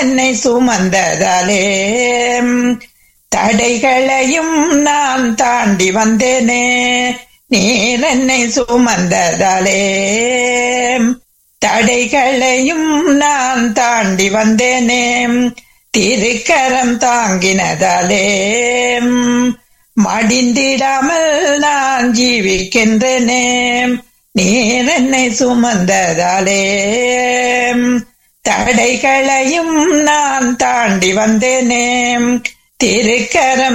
என்னை சுமந்ததாலே தடைகளையும் நான் தாண்டி வந்தேனே நீர் என்னை சுமந்ததாலே தடைகளையும் நான் தாண்டி வந்தேனே திருக்கரம் தாங்கினதாலே மடிந்திடாமல் நான் ஜீவிக்கின்றனே நீர் என்னை சுமந்ததாலே தடைகளையும் நான் தாண்டி வந்தேனே திருக்கரம்